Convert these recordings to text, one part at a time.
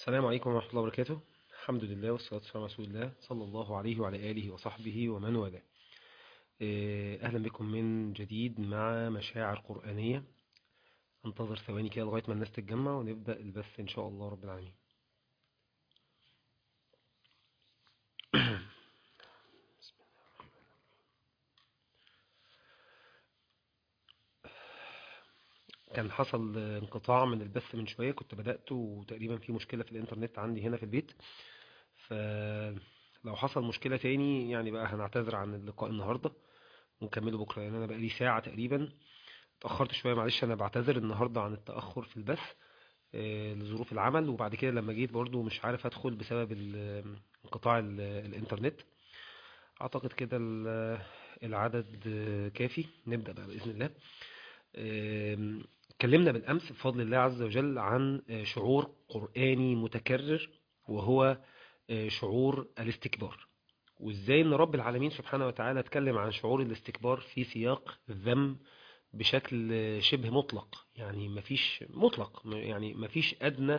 السلام عليكم ورحمة الله وبركاته الحمد لله والصلاة والسلام على رسول الله صلى الله عليه وعلى آله وصحبه ومن والاه آه، أهلا بكم من جديد مع مشاعر قرآنية انتظر ثواني كده لغاية ما الناس تتجمع ونبدأ البث إن شاء الله رب العالمين كان حصل انقطاع من البث من شوية كنت بدأته وتقريبا في مشكلة في الإنترنت عندي هنا في البيت فلو حصل مشكلة تاني يعني بقى هنعتذر عن اللقاء النهاردة ونكمله بكرة لأن أنا بقالي ساعة تقريبا اتأخرت شوية معلش أنا بعتذر النهاردة عن التأخر في البث آه، لظروف العمل وبعد كده لما جيت برضو مش عارف أدخل بسبب ال- انقطاع ال- الإنترنت أعتقد كده ال- العدد آه، كافي نبدأ بقى بإذن الله آم، اتكلمنا بالأمس بفضل الله عز وجل عن آه، شعور قرآني متكرر وهو آه، شعور الاستكبار وازاي ان رب العالمين سبحانه وتعالى اتكلم عن شعور الاستكبار في سياق الذم بشكل آه، شبه مطلق يعني مفيش مطلق م- يعني مفيش ادنى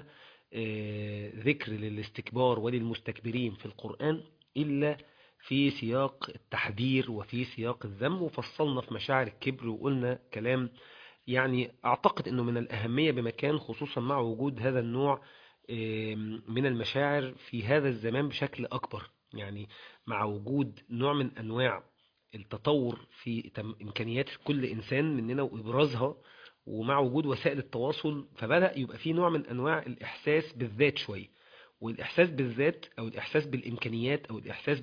آه، ذكر للاستكبار وللمستكبرين في القرآن الا في سياق التحذير وفي سياق الذم وفصلنا في مشاعر الكبر وقلنا كلام يعني أعتقد أنه من الأهمية بمكان خصوصا مع وجود هذا النوع آم، من المشاعر في هذا الزمان بشكل أكبر يعني مع وجود نوع من أنواع التطور في تم- إمكانيات كل إنسان مننا وإبرازها ومع وجود وسائل التواصل فبدأ يبقى في نوع من أنواع الإحساس بالذات شوية والإحساس بالذات أو الإحساس بالإمكانيات أو الإحساس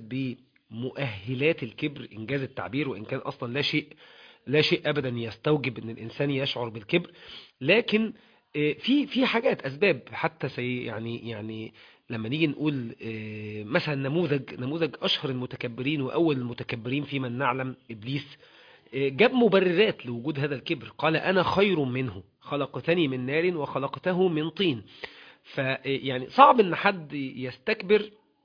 بمؤهلات الكبر إنجاز التعبير وإن كان أصلا لا شيء لا شيء ابدا يستوجب ان الانسان يشعر بالكبر لكن آه، في في حاجات اسباب حتى سي يعني يعني لما نيجي نقول آه، مثلا نموذج نموذج اشهر المتكبرين واول المتكبرين في من نعلم ابليس آه، جاب مبررات لوجود هذا الكبر قال انا خير منه خلقتني من نار وخلقته من طين فيعني صعب ان حد يستكبر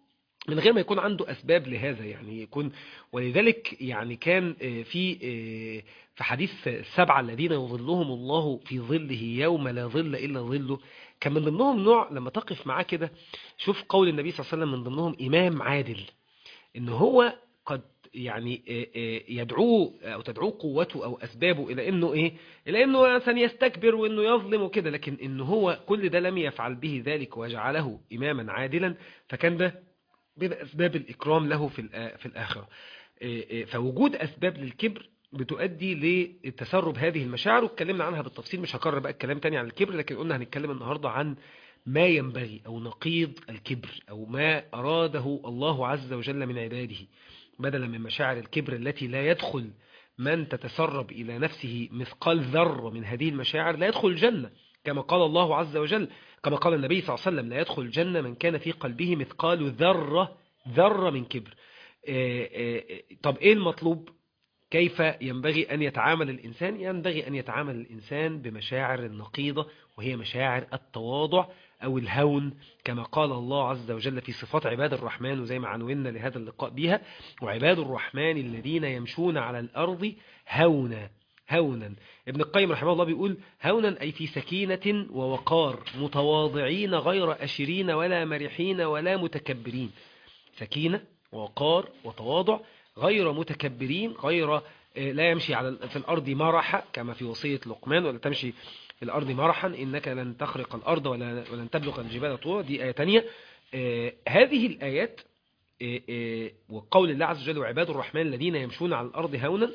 من غير ما يكون عنده أسباب لهذا يعني يكون ولذلك يعني كان آه، في آه، في حديث السبعة الذين يظلهم الله في ظله يوم لا ظل إلا ظله كان من ضمنهم نوع لما تقف معاه كده شوف قول النبي صلى الله عليه وسلم من ضمنهم إمام عادل إن هو قد يعني آه، آه، يدعوه أو تدعوه قوته أو أسبابه إلى إنه إيه إلى إنه مثلا يستكبر وإنه يظلم وكده لكن إنه هو كل ده لم يفعل به ذلك وجعله إماما عادلا فكان ده من أسباب الإكرام له في الآ- في الآخرة إيه إيه فوجود أسباب للكبر بتؤدي لتسرب هذه المشاعر واتكلمنا عنها بالتفصيل مش هكرر بقى الكلام تاني عن الكبر لكن قلنا هنتكلم النهاردة عن ما ينبغي أو نقيض الكبر أو ما أراده الله عز وجل من عباده بدلا من مشاعر الكبر التي لا يدخل من تتسرب إلى نفسه مثقال ذرة من هذه المشاعر لا يدخل الجنة كما قال الله عز وجل كما قال النبي صلى الله عليه وسلم لا يدخل الجنة من كان في قلبه مثقال ذرة ذرة من كبر آه، آه، آه، طب ايه المطلوب كيف ينبغي أن يتعامل الإنسان ينبغي أن يتعامل الإنسان بمشاعر النقيضة وهي مشاعر التواضع أو الهون كما قال الله عز وجل في صفات عباد الرحمن وزي ما عنونا لهذا اللقاء بها وعباد الرحمن الذين يمشون على الأرض هونا هونا ابن القيم رحمه الله بيقول هونا أي في سكينة ووقار متواضعين غير أشرين ولا مرحين ولا متكبرين سكينة ووقار وتواضع غير متكبرين غير آه، لا يمشي على في الأرض مرحا كما في وصية لقمان ولا تمشي في الأرض مرحا إنك لن تخرق الأرض ولا ولن تبلغ الجبال طولا دي آية تانية آه، هذه الآيات آه، آه، وقول الله عز وجل وعباد الرحمن الذين يمشون على الأرض هونا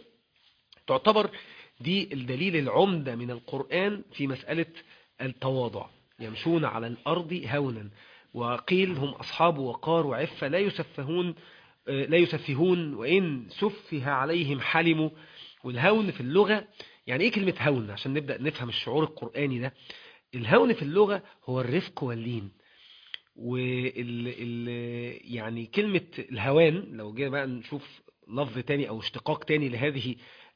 تعتبر دي الدليل العمدة من القرآن في مسألة التواضع يمشون على الأرض هونا وقيل هم أصحاب وقار وعفة لا يسفهون آه، لا يسفهون وإن سفه عليهم حلموا والهون في اللغة يعني إيه كلمة هون عشان نبدأ نفهم الشعور القرآني ده الهون في اللغة هو الرفق واللين وال ال يعني كلمة الهوان لو جينا بقى نشوف لفظ تاني أو اشتقاق تاني لهذه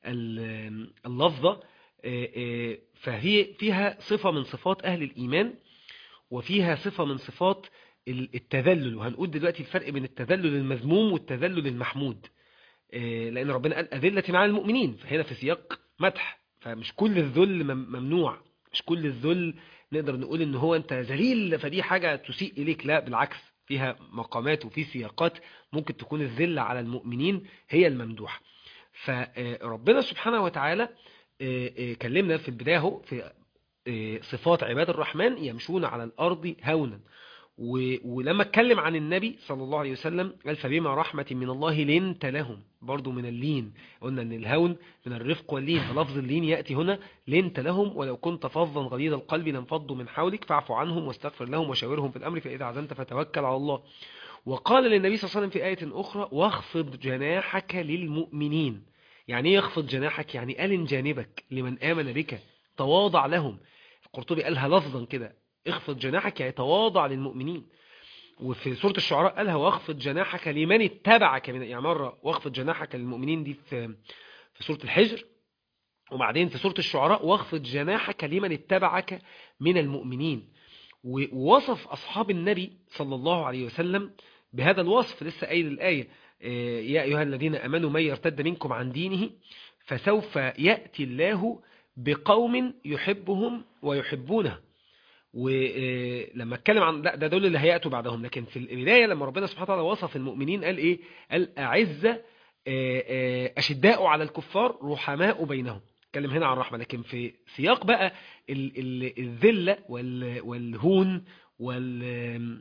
ال- اللفظة آه، آه، فهي فيها صفة من صفات أهل الإيمان وفيها صفة من صفات ال- التذلل وهنقول دلوقتي الفرق بين التذلل المذموم والتذلل المحمود آه، لأن ربنا قال أذلة على المؤمنين فهنا في سياق مدح فمش كل الذل مم- ممنوع مش كل الذل نقدر نقول ان هو انت ذليل فدي حاجة تسيء اليك لا بالعكس فيها مقامات وفي سياقات ممكن تكون الذلة على المؤمنين هي الممدوحة فربنا سبحانه وتعالى آه، آه، كلمنا في البداية اهو في آه، صفات عباد الرحمن يمشون على الأرض هونا و- ولما اتكلم عن النبي صلى الله عليه وسلم قال فبما رحمة من الله لنت لهم برضو من اللين قلنا ان الهون من الرفق واللين فلفظ اللين يأتي هنا لنت لهم ولو كنت فظا غليظ القلب لانفضوا من حولك فاعف عنهم واستغفر لهم وشاورهم في الأمر فإذا عزمت فتوكل على الله وقال للنبي صلى الله عليه وسلم في آية أخرى واخفض جناحك للمؤمنين يعني ايه يخفض جناحك يعني ألن جانبك لمن آمن بك تواضع لهم القرطبي قالها لفظا كده اخفض جناحك يعني تواضع للمؤمنين وفي سورة الشعراء قالها واخفض جناحك لمن اتبعك من يعني مرة واخفض جناحك للمؤمنين دي في في سورة الحجر وبعدين في سورة الشعراء واخفض جناحك لمن اتبعك من المؤمنين ووصف أصحاب النبي صلى الله عليه وسلم بهذا الوصف لسه قايل الآية آه، يا أيها الذين أمنوا من يرتد منكم عن دينه فسوف يأتي الله بقوم يحبهم ويحبونه ولما اتكلم عن لا ده دول اللي هيأتوا بعدهم لكن في البداية لما ربنا سبحانه وتعالى وصف المؤمنين قال ايه قال أعزة آه، آه، أشداء على الكفار رحماء بينهم اتكلم هنا عن الرحمة لكن في سياق بقى ال- ال- الذلة وال- والهون وال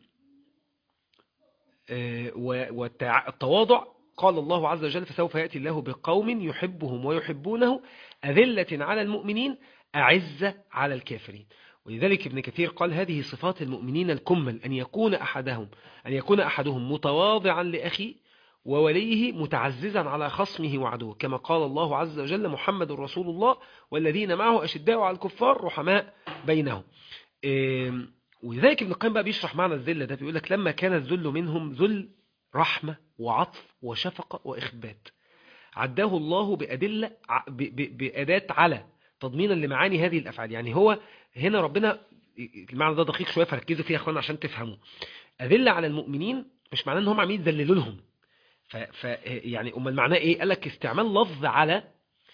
آه، والتواضع قال الله عز وجل فسوف يأتي الله بقوم يحبهم ويحبونه أذلة على المؤمنين أعزة على الكافرين ولذلك ابن كثير قال هذه صفات المؤمنين الكمل أن يكون أحدهم أن يكون أحدهم متواضعا لأخيه ووليه متعززا على خصمه وعدوه كما قال الله عز وجل محمد رسول الله والذين معه أشداء على الكفار رحماء بينهم إيه، ولذلك ابن القيم بقى بيشرح معنى الذلة ده بيقول لك لما كان الذل منهم ذل رحمة وعطف وشفقة وإخبات عداه الله بأدلة ع- ب- ب- بأداة على تضمينا لمعاني هذه الأفعال يعني هو هنا ربنا المعنى ده دقيق شوية فركزوا فيه يا أخوانا عشان تفهموا أدلة على المؤمنين مش معناه إن هم عاملين يذللوا لهم ف... ف... يعني أمال معناه إيه قال لك استعمال لفظ على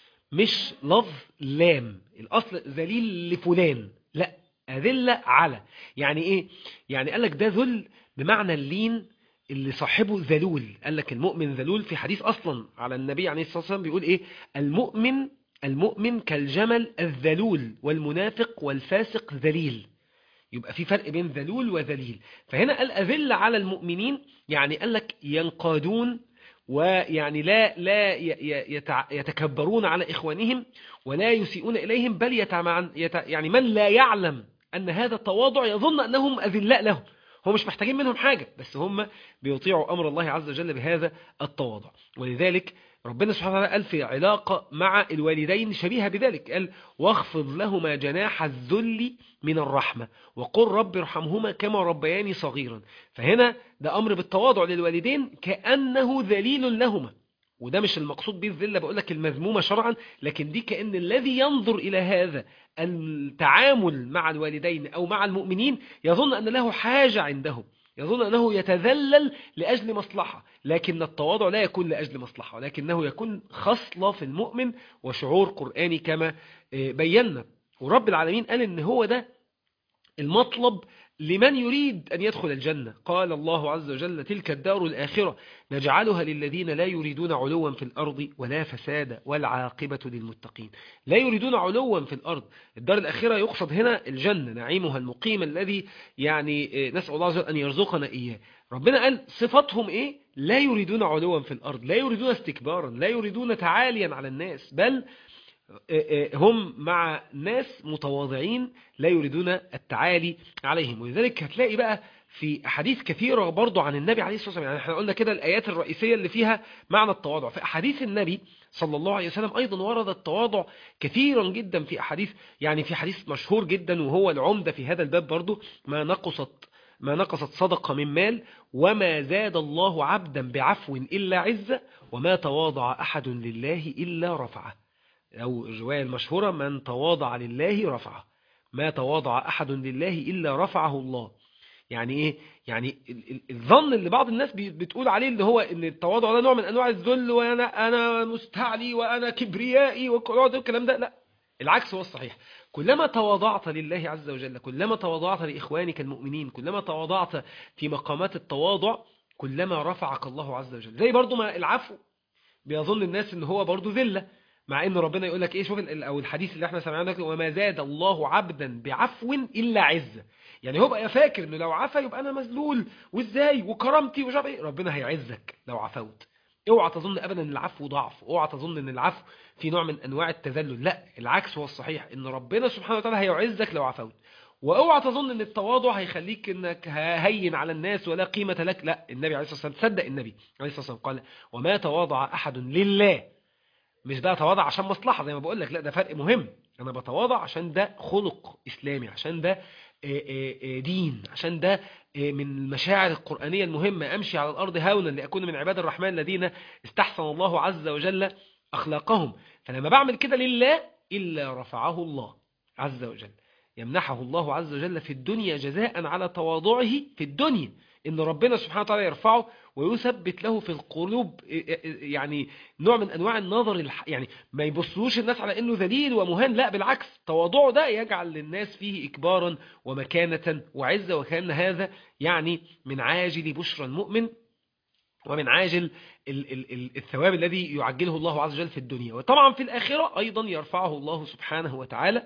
مش لفظ لام الأصل ذليل لفلان لا أدلة على يعني إيه يعني قال لك ده ذل بمعنى اللين اللي صاحبه ذلول قال لك المؤمن ذلول في حديث أصلا على النبي عليه الصلاة والسلام بيقول إيه المؤمن المؤمن كالجمل الذلول والمنافق والفاسق ذليل يبقى في فرق بين ذلول وذليل فهنا قال أذل على المؤمنين يعني قال لك ينقادون ويعني لا لا ي- ي- يتع- يتكبرون على إخوانهم ولا يسيئون إليهم بل يتمعن يت يعني من لا يعلم أن هذا التواضع يظن أنهم أذلاء لهم هم مش محتاجين منهم حاجة بس هم بيطيعوا أمر الله عز وجل بهذا التواضع ولذلك ربنا سبحانه وتعالى قال في علاقة مع الوالدين شبيهة بذلك قال واخفض لهما جناح الذل من الرحمة وقل رب ارحمهما كما ربياني صغيرا فهنا ده أمر بالتواضع للوالدين كأنه ذليل لهما وده مش المقصود به الذلة بقول لك المذمومة شرعا لكن دي كأن الذي ينظر إلى هذا التعامل مع الوالدين أو مع المؤمنين يظن أن له حاجة عندهم يظن أنه يتذلل لأجل مصلحة لكن التواضع لا يكون لأجل مصلحة ولكنه يكون خصلة في المؤمن وشعور قرآني كما آه، بينا ورب العالمين قال إن هو ده المطلب لمن يريد أن يدخل الجنة قال الله عز وجل تلك الدار الآخرة نجعلها للذين لا يريدون علوا في الأرض ولا فسادا والعاقبة للمتقين لا يريدون علوا في الأرض الدار الآخرة يقصد هنا الجنة نعيمها المقيم الذي يعني آه، نسأل الله عز وجل أن يرزقنا إياه ربنا قال صفتهم إيه لا يريدون علوا في الأرض لا يريدون استكبارا لا يريدون تعاليا على الناس بل هم مع ناس متواضعين لا يريدون التعالي عليهم ولذلك هتلاقي بقى في أحاديث كثيرة برضو عن النبي عليه الصلاة والسلام يعني احنا قلنا كده الآيات الرئيسية اللي فيها معنى التواضع في أحاديث النبي صلى الله عليه وسلم أيضا ورد التواضع كثيرا جدا في أحاديث يعني في حديث مشهور جدا وهو العمدة في هذا الباب برضو ما نقصت ما نقصت صدقة من مال وما زاد الله عبدا بعفو إلا عزة وما تواضع أحد لله إلا رفعه أو الرواية المشهورة من تواضع لله رفعه ما تواضع أحد لله إلا رفعه الله يعني إيه؟ يعني ال- ال- الظن اللي بعض الناس بي- بتقول عليه اللي هو إن التواضع ده نوع من أنواع الذل وأنا أنا مستعلي وأنا كبريائي والكلام ده الكلام ده لا العكس هو الصحيح كلما تواضعت لله عز وجل كلما تواضعت لإخوانك المؤمنين كلما تواضعت في مقامات التواضع كلما رفعك الله عز وجل زي برضو ما العفو بيظن الناس ان هو برضو ذلة مع ان ربنا يقول لك ايه شوف ال- او الحديث اللي احنا سمعناه ده وما زاد الله عبدا بعفو الا عزه يعني هو بقى فاكر انه لو عفا يبقى انا مذلول وازاي وكرامتي ومش عارف ايه ربنا هيعزك لو عفوت اوعى تظن ابدا ان العفو ضعف اوعى تظن ان العفو في نوع من انواع التذلل لا العكس هو الصحيح ان ربنا سبحانه وتعالى هيعزك لو عفوت واوعى تظن ان التواضع هيخليك انك هين على الناس ولا قيمه لك لا النبي عليه الصلاه والسلام صدق النبي عليه الصلاه والسلام قال وما تواضع احد لله مش بقى تواضع عشان مصلحه زي ما بقول لك لا ده فرق مهم انا بتواضع عشان ده خلق اسلامي عشان ده آه، آه، آه، دين عشان ده آه، من المشاعر القرآنية المهمة أمشي على الأرض هونا لأكون من عباد الرحمن الذين استحسن الله عز وجل أخلاقهم فلما بعمل كده لله إلا رفعه الله عز وجل يمنحه الله عز وجل في الدنيا جزاء على تواضعه في الدنيا إن ربنا سبحانه وتعالى يرفعه ويثبت له في القلوب يعني نوع من أنواع النظر الح... يعني ما يبصوش الناس على أنه ذليل ومهان لا بالعكس تواضعه ده يجعل للناس فيه إكبارا ومكانة وعزة وكان هذا يعني من عاجل بشرى المؤمن ومن عاجل ال- ال- ال- الثواب الذي يعجله الله عز وجل في الدنيا وطبعا في الآخرة أيضا يرفعه الله سبحانه وتعالى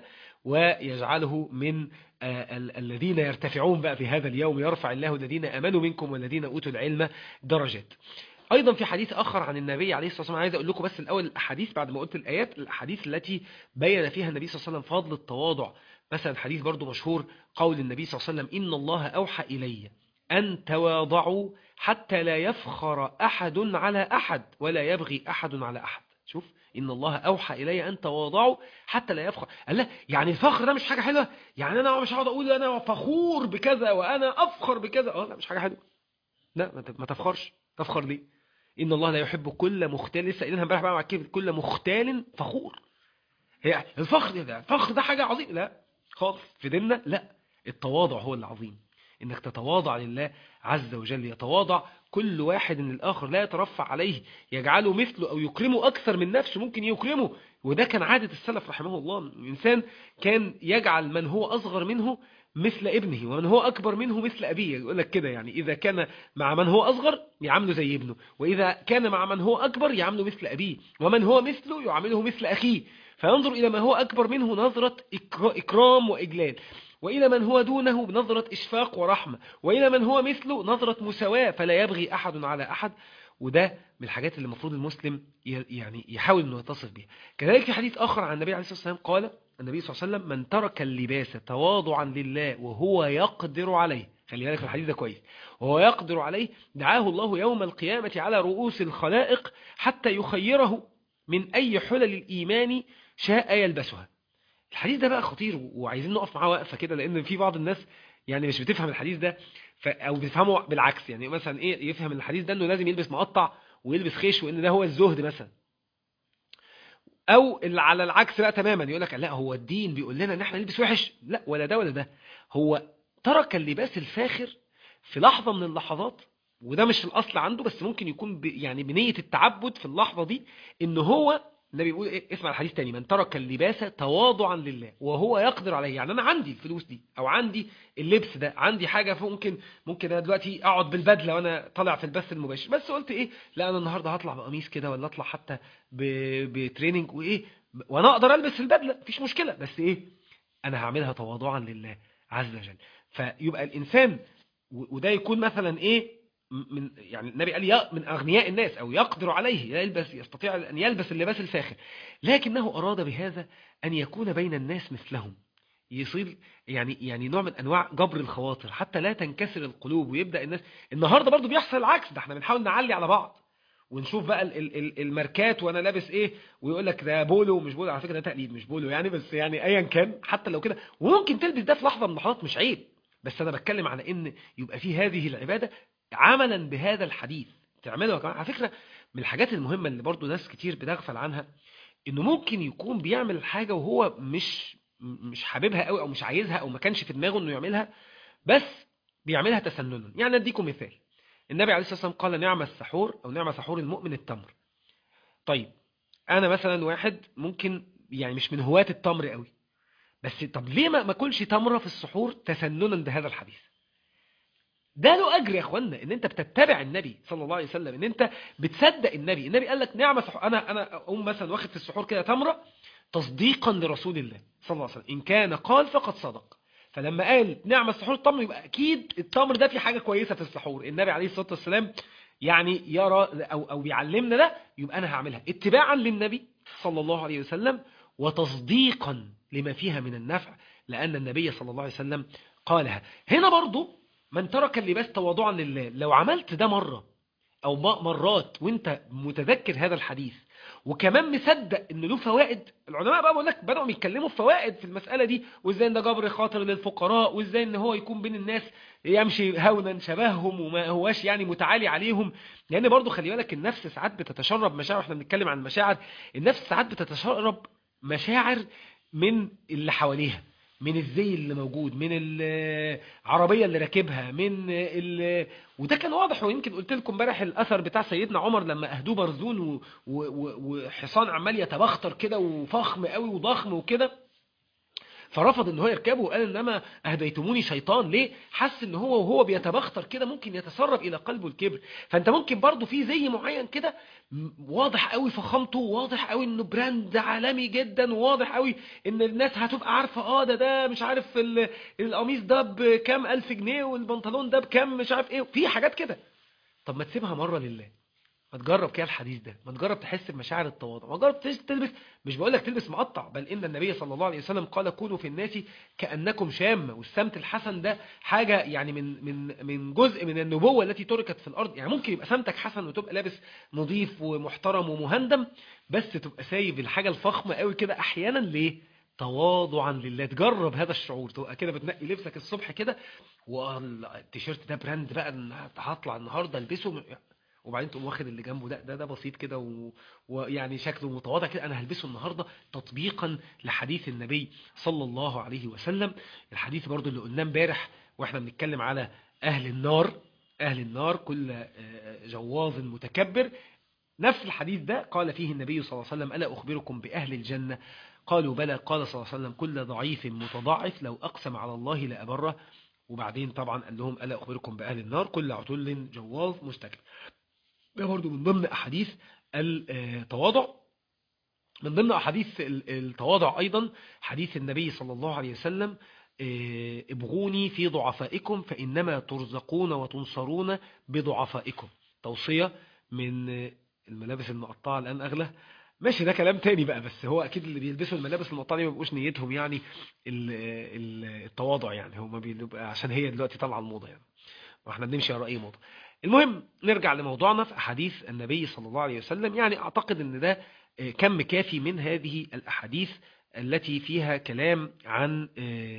ويجعله من آه، ال- الذين يرتفعون بقى في هذا اليوم يرفع الله الذين أمنوا منكم والذين أوتوا العلم درجات أيضا في حديث آخر عن النبي عليه الصلاة والسلام عايز أقول لكم بس الأول الأحاديث بعد ما قلت الآيات الأحاديث التي بين فيها النبي صلى الله عليه وسلم فضل التواضع مثلا حديث برضو مشهور قول النبي صلى الله عليه وسلم إن الله أوحى إلي أن تواضعوا حتى لا يفخر أحد على أحد ولا يبغي أحد على أحد شوف إن الله أوحى إلي أن تواضعوا حتى لا يفخر قال لا يعني الفخر ده مش حاجة حلوة يعني أنا مش هقعد أقول أنا فخور بكذا وأنا أفخر بكذا أه لا مش حاجة حلوة لا ما ت- ما تفخرش تفخر ليه إن الله لا يحب كل مختال لسه قايلينها امبارح بقى مع كيف كل مختال فخور هي الفخر ده الفخر ده حاجة عظيمة لا خالص في ديننا لا التواضع هو العظيم انك تتواضع لله عز وجل يتواضع كل واحد من الآخر لا يترفع عليه يجعله مثله أو يكرمه أكثر من نفسه ممكن يكرمه وده كان عادة السلف رحمه الله الإنسان كان يجعل من هو أصغر منه مثل ابنه ومن هو أكبر منه مثل أبيه يقول لك كده يعني إذا كان مع من هو أصغر يعامله زي ابنه وإذا كان مع من هو أكبر يعامله مثل أبيه ومن هو مثله يعامله مثل أخيه فينظر إلى ما هو أكبر منه نظرة إكرا- إكرام وإجلال وإلى من هو دونه بنظرة إشفاق ورحمة وإلى من هو مثله نظرة مساواة فلا يبغي أحد على أحد وده من الحاجات اللي المفروض المسلم ي- يعني يحاول أنه يتصف بها كذلك في حديث آخر عن النبي عليه الصلاة والسلام قال النبي صلى الله عليه وسلم من ترك اللباس تواضعا لله وهو يقدر عليه خلي بالك من الحديث ده كويس وهو يقدر عليه دعاه الله يوم القيامة على رؤوس الخلائق حتى يخيره من أي حلل الإيمان شاء يلبسها الحديث ده بقى خطير وعايزين نقف معاه وقفه كده لان في بعض الناس يعني مش بتفهم الحديث ده ف... او بتفهمه بالعكس يعني مثلا ايه يفهم الحديث ده انه لازم يلبس مقطع ويلبس خيش وان ده هو الزهد مثلا او اللي على العكس بقى تماما يقول لك لا هو الدين بيقول لنا ان احنا نلبس وحش لا ولا ده ولا ده هو ترك اللباس الفاخر في لحظه من اللحظات وده مش الاصل عنده بس ممكن يكون ب... يعني بنيه التعبد في اللحظه دي ان هو النبي بيقول إيه؟ اسمع الحديث تاني من ترك اللباس تواضعا لله وهو يقدر عليه يعني انا عندي الفلوس دي او عندي اللبس ده عندي حاجه ممكن ممكن انا دلوقتي اقعد بالبدله وانا طالع في البث المباشر بس قلت ايه لا انا النهارده هطلع بقميص كده ولا اطلع حتى ب... بتريننج وايه وانا اقدر البس البدله مفيش مشكله بس ايه انا هعملها تواضعا لله عز وجل فيبقى الانسان و- وده يكون مثلا ايه من يعني النبي قال ي- من اغنياء الناس او يقدر عليه يلبس يستطيع ان يلبس اللباس الفاخر لكنه اراد بهذا ان يكون بين الناس مثلهم يصير يعني يعني نوع من انواع جبر الخواطر حتى لا تنكسر القلوب ويبدا الناس النهارده برضو بيحصل العكس ده احنا بنحاول نعلي على بعض ونشوف بقى ال- ال- ال- الماركات وانا لابس ايه ويقول لك ده بولو ومش بولو على فكره ده تقليد مش بولو يعني بس يعني ايا كان حتى لو كده وممكن تلبس ده في لحظه من اللحظات مش عيب بس انا بتكلم على ان يبقى في هذه العباده عملا بهذا الحديث تعملها كمان على فكره من الحاجات المهمه اللي برضو ناس كتير بتغفل عنها انه ممكن يكون بيعمل حاجه وهو مش مش حاببها قوي او مش عايزها او ما كانش في دماغه انه يعملها بس بيعملها تسننا يعني اديكم مثال النبي عليه الصلاه والسلام قال نعم السحور او نعم سحور المؤمن التمر طيب انا مثلا واحد ممكن يعني مش من هواة التمر قوي بس طب ليه ما ما اكلش تمره في السحور تسننا بهذا الحديث ده له اجر يا اخوانا ان انت بتتبع النبي صلى الله عليه وسلم ان انت بتصدق النبي النبي قال لك نعمه سحور انا انا اقوم مثلا واخد في السحور كده تمره تصديقا لرسول الله صلى الله عليه وسلم ان كان قال فقد صدق فلما قال نعمه السحور التمر يبقى اكيد التمر ده في حاجه كويسه في السحور النبي عليه الصلاه والسلام يعني يرى او او بيعلمنا ده يبقى انا هعملها اتباعا للنبي صلى الله عليه وسلم وتصديقا لما فيها من النفع لان النبي صلى الله عليه وسلم قالها هنا برضو من ترك اللباس تواضعا لله لو عملت ده مرة او مرات وانت متذكر هذا الحديث وكمان مصدق ان له فوائد العلماء بقى بقول لك بداوا يتكلموا في فوائد في المساله دي وازاي ان ده جبر خاطر للفقراء وازاي ان هو يكون بين الناس يمشي هونا شبههم وما هواش يعني متعالي عليهم لان يعني برضو خلي بالك النفس ساعات بتتشرب مشاعر احنا بنتكلم عن مشاعر النفس ساعات بتتشرب مشاعر من اللي حواليها من الزي اللي موجود من العربية اللي راكبها من ال... وده كان واضح ويمكن قلت لكم امبارح الاثر بتاع سيدنا عمر لما اهدوه برزون و... و... وحصان عمال يتبختر كده وفخم قوي وضخم وكده فرفض ان هو يركبه وقال انما اهديتموني شيطان ليه حس ان هو وهو بيتبختر كده ممكن يتسرب الى قلبه الكبر فانت ممكن برضه في زي معين كده واضح قوي فخامته واضح قوي انه براند عالمي جدا وواضح قوي ان الناس هتبقى عارفه اه ده ده مش عارف القميص ده بكام الف جنيه والبنطلون ده بكام مش عارف ايه في حاجات كده طب ما تسيبها مره لله ما تجرب كده الحديث ده ما تجرب تحس بمشاعر التواضع ما تجرب تلبس مش بقول لك تلبس مقطع بل ان النبي صلى الله عليه وسلم قال كونوا في الناس كانكم شامه والسمت الحسن ده حاجه يعني من من من جزء من النبوه التي تركت في الارض يعني ممكن يبقى سمتك حسن وتبقى لابس نظيف ومحترم ومهندم بس تبقى سايب الحاجه الفخمه قوي كده احيانا ليه تواضعا لله تجرب هذا الشعور تبقى كده بتنقي لبسك الصبح كده والتيشيرت ده براند بقى هطلع النهارده البسه وبعدين تقوم واخد اللي جنبه ده ده, ده بسيط كده و... ويعني شكله متواضع كده انا هلبسه النهارده تطبيقا لحديث النبي صلى الله عليه وسلم الحديث برضو اللي قلناه امبارح واحنا بنتكلم على اهل النار اهل النار كل جواظ متكبر نفس الحديث ده قال فيه النبي صلى الله عليه وسلم ألا أخبركم بأهل الجنة قالوا بلى قال صلى الله عليه وسلم كل ضعيف متضعف لو أقسم على الله لأبره وبعدين طبعا قال لهم ألا أخبركم بأهل النار كل عتل جواظ مستكبر ده برضو من ضمن أحاديث التواضع من ضمن أحاديث التواضع أيضا حديث النبي صلى الله عليه وسلم ابغوني في ضعفائكم فإنما ترزقون وتنصرون بضعفائكم توصية من الملابس المقطعة الآن أغلى ماشي ده كلام تاني بقى بس هو أكيد اللي بيلبسوا الملابس المقطعة دي ما بيبقوش نيتهم يعني التواضع يعني هم بيبقى عشان هي دلوقتي طالعه الموضة يعني واحنا بنمشي على أي موضة المهم نرجع لموضوعنا في أحاديث النبي صلى الله عليه وسلم يعني أعتقد أن ده كم كافي من هذه الأحاديث التي فيها كلام عن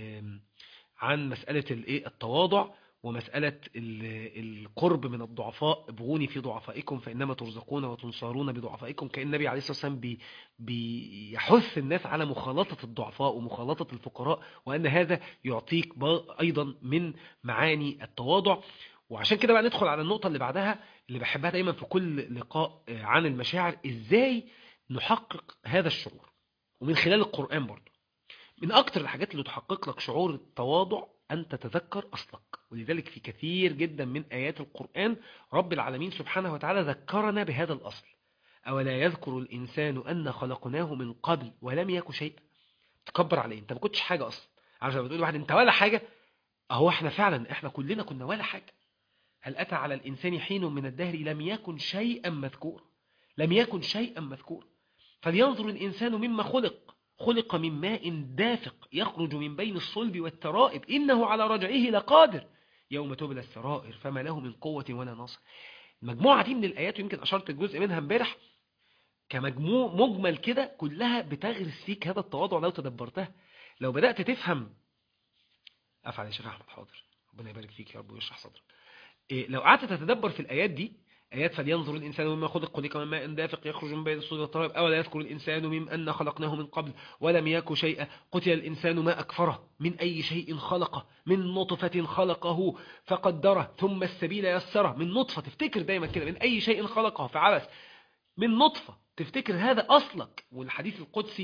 عن مسألة التواضع ومسألة القرب من الضعفاء ابغوني في ضعفائكم فإنما ترزقون وتنصرون بضعفائكم كأن النبي عليه الصلاة والسلام بي بيحث الناس على مخالطة الضعفاء ومخالطة الفقراء وأن هذا يعطيك أيضا من معاني التواضع وعشان كده بقى ندخل على النقطة اللي بعدها اللي بحبها دايما في كل لقاء عن المشاعر ازاي نحقق هذا الشعور ومن خلال القرآن برضه من أكتر الحاجات اللي تحقق لك شعور التواضع أن تتذكر أصلك ولذلك في كثير جدا من آيات القرآن رب العالمين سبحانه وتعالى ذكرنا بهذا الأصل أولا يذكر الإنسان أن خلقناه من قبل ولم يكن شيئا تكبر عليه أنت ما كنتش حاجة أصلا عشان بتقول واحد أنت ولا حاجة أهو احنا فعلا احنا كلنا كنا ولا حاجة هل أتى على الإنسان حين من الدهر لم يكن شيئا مذكورا لم يكن شيئا مذكورا فلينظر الإنسان مما خلق خلق من ماء دافق يخرج من بين الصلب والترائب إنه على رجعه لقادر يوم تبلى السرائر فما له من قوة ولا ناصر المجموعة دي من الآيات ويمكن أشرت الجزء منها امبارح كمجموع مجمل كده كلها بتغرس فيك هذا التواضع لو تدبرتها لو بدأت تفهم أفعل يا شيخ أحمد حاضر ربنا يبارك فيك يا رب ويشرح صدرك إيه لو قعدت تتدبر في الآيات دي آيات فلينظر الإنسان مما خلق خلق من ماء دافق يخرج من بين الصلب والترائب أولا يذكر الإنسان مما أن خلقناه من قبل ولم يك شيئا قتل الإنسان ما أكفره من أي شيء خلقه من نطفة خلقه فقدره ثم السبيل يسره من نطفة تفتكر دايما كده من أي شيء خلقه فعبس من نطفة تفتكر هذا أصلك والحديث القدسي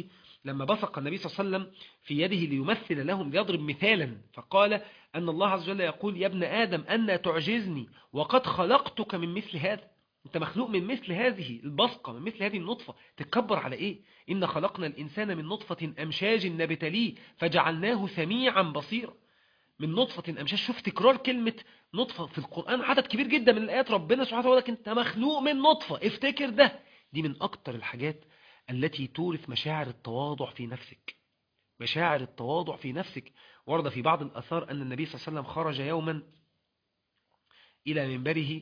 لما بصق النبي صلى الله عليه وسلم في يده ليمثل لهم ليضرب مثالا فقال أن الله عز وجل يقول يا ابن آدم أن تعجزني وقد خلقتك من مثل هذا انت مخلوق من مثل هذه البصقة من مثل هذه النطفة تتكبر على ايه إن خلقنا الإنسان من نطفة أمشاج نبتليه فجعلناه سميعا بصيرا من نطفة أمشاج شوف تكرار كلمة نطفة في القرآن عدد كبير جدا من الآيات ربنا سبحانه وتعالى انت مخلوق من نطفة افتكر ده دي من أكتر الحاجات التي تورث مشاعر التواضع في نفسك مشاعر التواضع في نفسك ورد في بعض الأثار أن النبي صلى الله عليه وسلم خرج يوما إلى منبره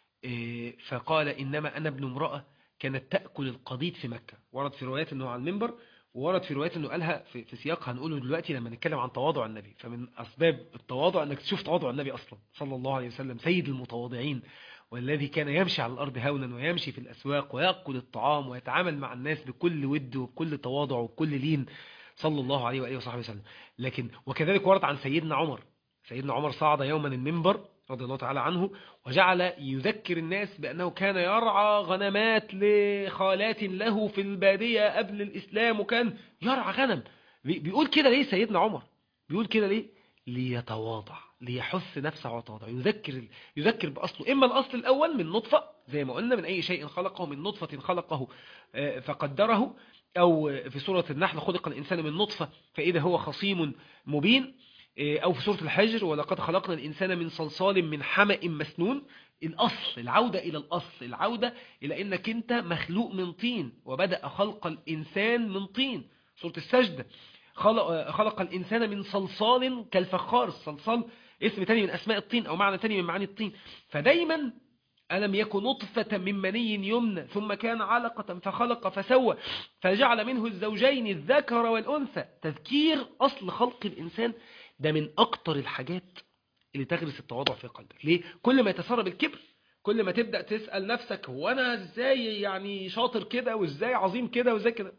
فقال إنما أنا ابن امرأة كانت تأكل القضيد في مكة ورد في روايات أنه على المنبر وورد في روايات أنه قالها في, في سياق هنقوله دلوقتي لما نتكلم عن تواضع النبي فمن أسباب التواضع أنك تشوف تواضع النبي أصلا صلى الله عليه وسلم سيد المتواضعين والذي كان يمشي على الأرض هونا ويمشي في الأسواق ويأكل الطعام ويتعامل مع الناس بكل ود وبكل تواضع وبكل لين صلى الله عليه وآله وصحبه وسلم لكن وكذلك ورد عن سيدنا عمر سيدنا عمر صعد يوما المنبر رضي الله تعالى عنه وجعل يذكر الناس بأنه كان يرعى غنمات لخالات له في البادية قبل الإسلام وكان يرعى غنم بيقول كده ليه سيدنا عمر بيقول كده ليه ليتواضع ليحث نفسه وتواضع يذكر يذكر بأصله إما الأصل الأول من نطفة زي ما قلنا من أي شيء خلقه من نطفة خلقه فقدره أو في سورة النحل خلق الإنسان من نطفة فإذا هو خصيم مبين أو في سورة الحجر ولقد خلقنا الإنسان من صلصال من حمأ مسنون الأصل العودة إلى الأصل العودة إلى أنك أنت مخلوق من طين وبدأ خلق الإنسان من طين سورة السجدة خلق, خلق الإنسان من صلصال كالفخار الصلصال اسم تاني من أسماء الطين أو معنى تاني من معاني الطين فدايما ألم يكن نطفة من مني يمنى ثم كان علقة فخلق فسوى فجعل منه الزوجين الذكر والأنثى تذكير أصل خلق الإنسان ده من أكتر الحاجات اللي تغرس التواضع في قلبك ليه؟ كل ما يتسرب الكبر كل ما تبدأ تسأل نفسك هو أنا إزاي يعني شاطر كده وإزاي عظيم كده وإزاي كده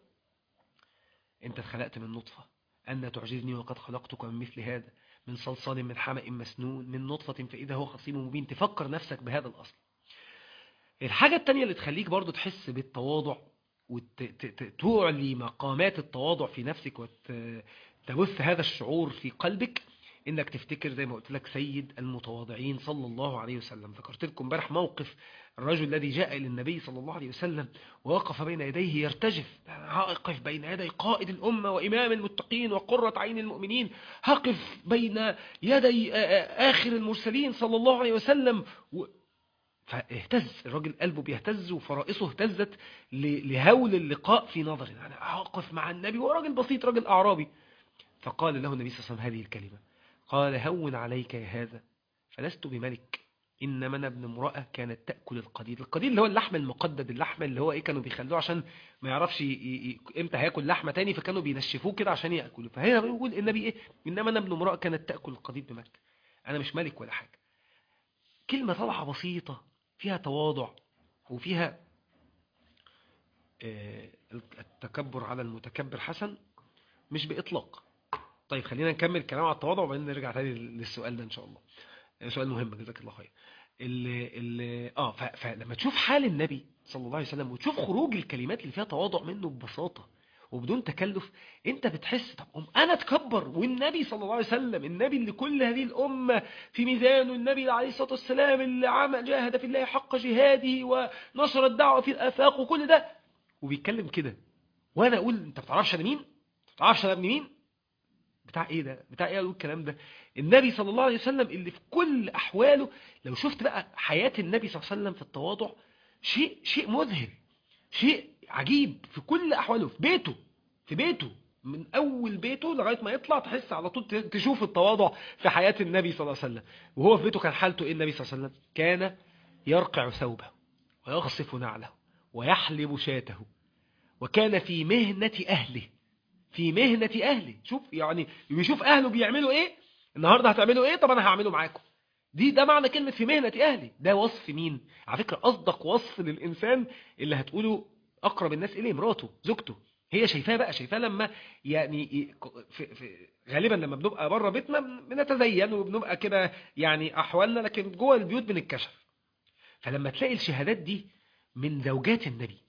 أنت اتخلقت من نطفة أن تعجزني وقد خلقتك من مثل هذا من صلصال من حمأ مسنون من نطفة فإذا هو خصيم مبين تفكر نفسك بهذا الأصل الحاجة التانية اللي تخليك برضو تحس بالتواضع وتعلي مقامات التواضع في نفسك وتبث هذا الشعور في قلبك انك تفتكر زي ما قلت لك سيد المتواضعين صلى الله عليه وسلم ذكرت لكم امبارح موقف الرجل الذي جاء الى النبي صلى الله عليه وسلم ووقف بين يديه يرتجف هقف بين يدي قائد الأمة وإمام المتقين وقرة عين المؤمنين هقف بين يدي آخر المرسلين صلى الله عليه وسلم و... فاهتز الراجل قلبه بيهتز وفرائصه اهتزت لهول اللقاء في نظره يعني هقف مع النبي وراجل بسيط راجل أعرابي فقال له النبي صلى الله عليه وسلم هذه الكلمة قال هون عليك يا هذا فلست بملك إنما أنا ابن امرأة كانت تأكل القديد القديد اللي هو اللحم المقدد اللحم اللي هو إيه كانوا بيخلوه عشان ما يعرفش ي... ي... إمتى هياكل لحمة تاني فكانوا بينشفوه كده عشان يأكله فهنا بيقول النبي إيه إنما أنا ابن امرأة كانت تأكل القديد بمكة أنا مش ملك ولا حاجة كلمة طلعة بسيطة فيها تواضع وفيها التكبر على المتكبر حسن مش بإطلاق طيب خلينا نكمل كلام على التواضع وبعدين نرجع تاني للسؤال ده إن شاء الله سؤال مهم جزاك الله خير اللي اللي اه فلما تشوف حال النبي صلى الله عليه وسلم وتشوف خروج الكلمات اللي فيها تواضع منه ببساطة وبدون تكلف انت بتحس طب أم انا اتكبر والنبي صلى الله عليه وسلم النبي اللي كل هذه الامه في ميزانه النبي عليه الصلاه والسلام اللي عمل جاهد في الله حق جهاده ونشر الدعوه في الافاق وكل ده وبيتكلم كده وانا اقول انت بتعرفش انا مين انت بتعرفش انا ابن مين بتاع ايه ده بتاع ايه اقول الكلام ده النبي صلى الله عليه وسلم اللي في كل احواله لو شفت بقى حياه النبي صلى الله عليه وسلم في التواضع شيء شيء مذهل شيء عجيب في كل احواله في بيته في بيته من اول بيته لغايه ما يطلع تحس على طول تشوف التواضع في حياه النبي صلى الله عليه وسلم وهو في بيته كان حالته ايه النبي صلى الله عليه وسلم كان يرقع ثوبه ويغصف نعله ويحلب شاته وكان في مهنه اهله في مهنه اهله شوف يعني بيشوف اهله بيعملوا ايه النهارده هتعملوا ايه طب انا هعمله معاكم دي ده معنى كلمة في مهنة أهلي ده وصف مين على فكرة أصدق وصف للإنسان اللي هتقوله أقرب الناس إليه مراته زوجته هي شايفاه بقى شايفاه لما يعني في في غالبا لما بنبقى بره بيتنا بنتزين وبنبقى كده يعني أحوالنا لكن جوه البيوت بنتكشف فلما تلاقي الشهادات دي من زوجات النبي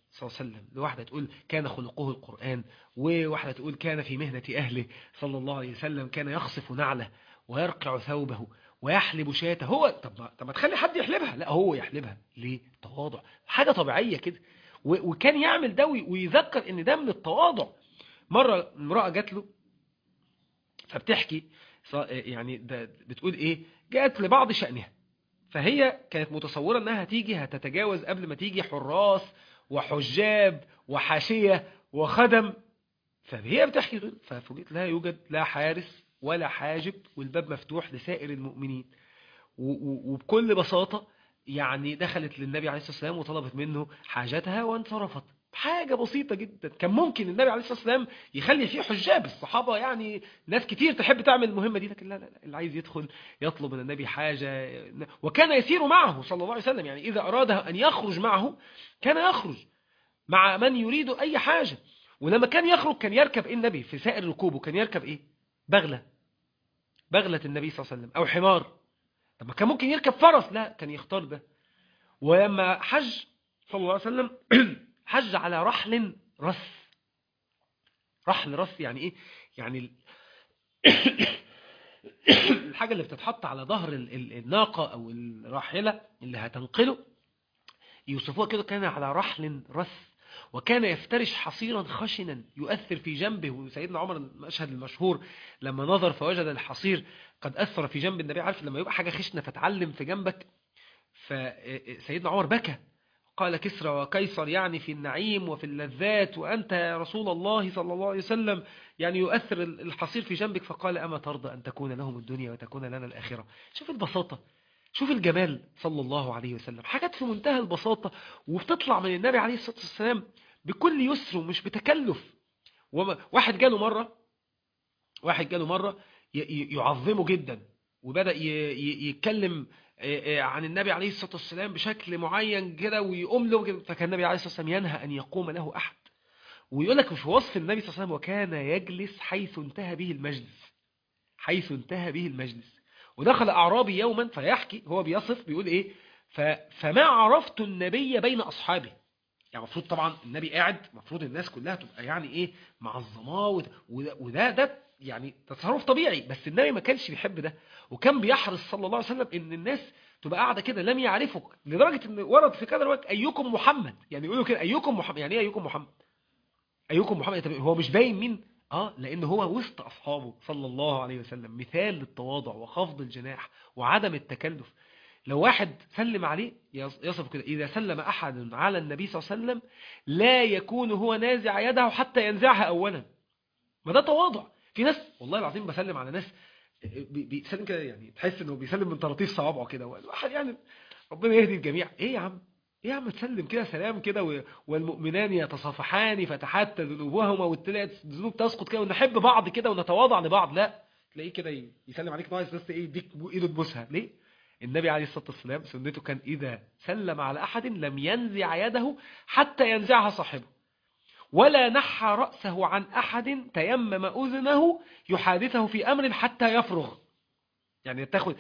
صلى الله عليه وسلم لواحدة تقول كان خلقه القرآن وواحدة تقول كان في مهنة أهله صلى الله عليه وسلم كان يخصف نعله ويرقع ثوبه ويحلب شاته هو طب ما, طب ما تخلي حد يحلبها لا هو يحلبها ليه تواضع حاجة طبيعية كده و- وكان يعمل ده وي- ويذكر ان ده من التواضع مرة امرأة جات له فبتحكي ص- يعني ده بتقول ايه جاءت لبعض شأنها فهي كانت متصورة انها هتيجي هتتجاوز قبل ما تيجي حراس وحجاب وحاشية وخدم فهي بتحكي تقول ففوجئت لا يوجد لا حارس ولا حاجب والباب مفتوح لسائر المؤمنين و- و- وبكل بساطة يعني دخلت للنبي عليه الصلاة والسلام وطلبت منه حاجتها وانصرفت حاجة بسيطة جدا كان ممكن النبي عليه الصلاة والسلام يخلي فيه حجاب الصحابة يعني ناس كتير تحب تعمل المهمة دي لكن لا لا, لا اللي عايز يدخل يطلب من النبي حاجة وكان يسير معه صلى الله عليه وسلم يعني إذا أراد أن يخرج معه كان يخرج مع من يريد أي حاجة ولما كان يخرج كان يركب إيه النبي في سائر ركوبه كان يركب إيه بغلة بغلة النبي صلى الله عليه وسلم أو حمار طب ما كان ممكن يركب فرس لا كان يختار ده ولما حج صلى الله عليه وسلم حج على رحل رث رحل رث يعني ايه يعني ال- الحاجة اللي بتتحط على ظهر ال- ال- الناقة او الراحلة اللي هتنقله يوصفوها كده كان على رحل رث وكان يفترش حصيرا خشنا يؤثر في جنبه وسيدنا عمر المشهد المشهور لما نظر فوجد الحصير قد أثر في جنب النبي عارف لما يبقى حاجة خشنة فتعلم في جنبك فسيدنا عمر بكى قال كسرى وقيصر يعني في النعيم وفي اللذات وأنت يا رسول الله صلى الله عليه وسلم يعني يؤثر الحصير في جنبك فقال أما ترضى أن تكون لهم الدنيا وتكون لنا الآخرة شوف البساطة شوف الجمال صلى الله عليه وسلم حاجات في منتهى البساطة وبتطلع من النبي عليه الصلاة والسلام بكل يسر ومش بتكلف وما- واحد جاله مرة واحد جاله مرة ي- ي- يعظمه جدا وبدأ ي- ي- يتكلم آه، آه، عن النبي عليه الصلاة والسلام بشكل معين كده ويقوم له كده. فكان النبي عليه الصلاة والسلام ينهى أن يقوم له أحد ويقول لك في وصف النبي صلى الله عليه وسلم وكان يجلس حيث انتهى به المجلس حيث انتهى به المجلس ودخل أعرابي يوما فيحكي هو بيصف بيقول إيه ف... فما عرفت النبي بين أصحابه يعني المفروض طبعا النبي قاعد المفروض الناس كلها تبقى يعني ايه معظماه وده وده, وده ده يعني تصرف طبيعي بس النبي ما كانش بيحب ده وكان بيحرص صلى الله عليه وسلم ان الناس تبقى قاعده كده لم يعرفك لدرجه ان ورد في كذا الوقت ايكم محمد يعني يقولوا كده ايكم محمد يعني ايه ايكم محمد ايكم محمد طب هو مش باين مين اه لان هو وسط اصحابه صلى الله عليه وسلم مثال للتواضع وخفض الجناح وعدم التكلف لو واحد سلم عليه يص- يصف كده إذا سلم أحد على النبي صلى الله عليه وسلم لا يكون هو نازع يده حتى ينزعها أولا ما ده تواضع في ناس والله العظيم بسلم على ناس بي- بيسلم كده يعني تحس انه بيسلم من طراطيف صوابعه كده واحد يعني ربنا يهدي الجميع ايه يا عم ايه يا عم تسلم كده سلام كده و- والمؤمنان يتصافحان فتحت ذنوبهما والتلاقي الذنوب تسقط كده ونحب بعض كده ونتواضع لبعض لا تلاقيه كده ي- يسلم عليك ناقص بس ايه يديك ايده تبوسها ليه النبي عليه الصلاة والسلام سنته كان إذا سلم على أحد لم ينزع يده حتى ينزعها صاحبه ولا نحى رأسه عن أحد تيمم أذنه يحادثه في أمر حتى يفرغ يعني تاخد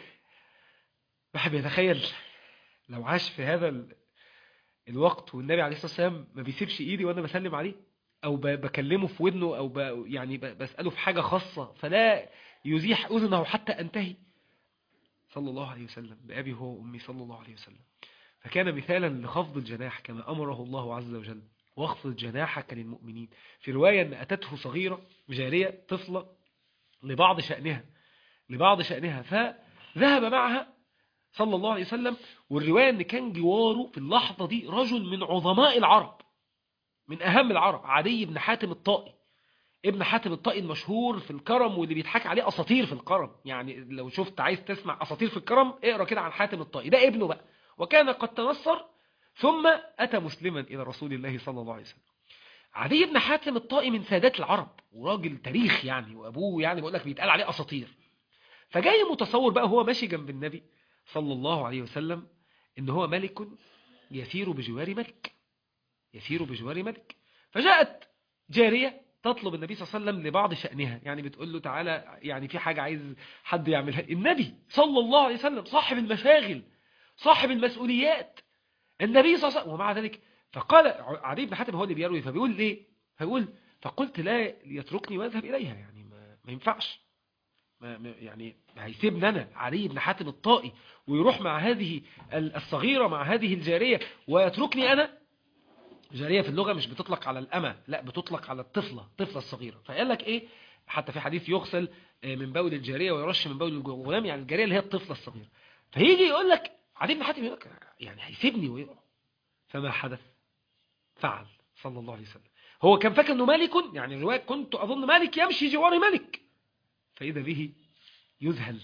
بحب يتخيل لو عاش في هذا ال- الوقت والنبي عليه الصلاة والسلام ما بيسيبش إيدي وأنا بسلم عليه أو ب- بكلمه في ودنه أو ب يعني ب- بسأله في حاجة خاصة فلا يزيح أذنه حتى أنتهي صلى الله عليه وسلم بأبي هو وأمي صلى الله عليه وسلم فكان مثالا لخفض الجناح كما أمره الله عز وجل واخفض جناحك للمؤمنين في رواية أن أتته صغيرة جارية طفلة لبعض شأنها لبعض شأنها فذهب معها صلى الله عليه وسلم والرواية أن كان جواره في اللحظة دي رجل من عظماء العرب من أهم العرب عدي بن حاتم الطائي ابن حاتم الطائي المشهور في الكرم واللي بيضحك عليه اساطير في الكرم يعني لو شفت عايز تسمع اساطير في الكرم اقرا كده عن حاتم الطائي ده ابنه بقى وكان قد تنصر ثم اتى مسلما الى رسول الله صلى الله عليه وسلم عدي بن حاتم الطائي من سادات العرب وراجل تاريخ يعني وابوه يعني بقول لك بيتقال عليه اساطير فجاي متصور بقى هو ماشي جنب النبي صلى الله عليه وسلم ان هو ملك يسير بجوار ملك يسير بجوار ملك فجاءت جارية تطلب النبي صلى الله عليه وسلم لبعض شأنها يعني بتقول له تعالى يعني في حاجة عايز حد يعملها النبي صلى الله عليه وسلم صاحب المشاغل صاحب المسؤوليات النبي صلى الله عليه وسلم ومع ذلك فقال عدي بن حاتم هو اللي بيروي فبيقول ليه فيقول فقلت لا يتركني واذهب اليها يعني ما, ما ينفعش ما ما- يعني هيسيبني انا علي بن حاتم الطائي ويروح مع هذه ال- الصغيرة مع هذه الجارية ويتركني انا جارية في اللغة مش بتطلق على الأمة لا بتطلق على الطفلة الطفلة الصغيرة فقال لك ايه حتى في حديث يغسل آه، من بول الجارية ويرش من بول الغلام يعني الجارية اللي هي الطفلة الصغيرة فيجي يقول لك علي بن حاتم يقول لك يعني هيسيبني ويروح فما حدث فعل صلى الله عليه وسلم هو كان فاكر انه ملك يعني الرواية كنت اظن ملك يمشي جوار ملك فاذا به يذهل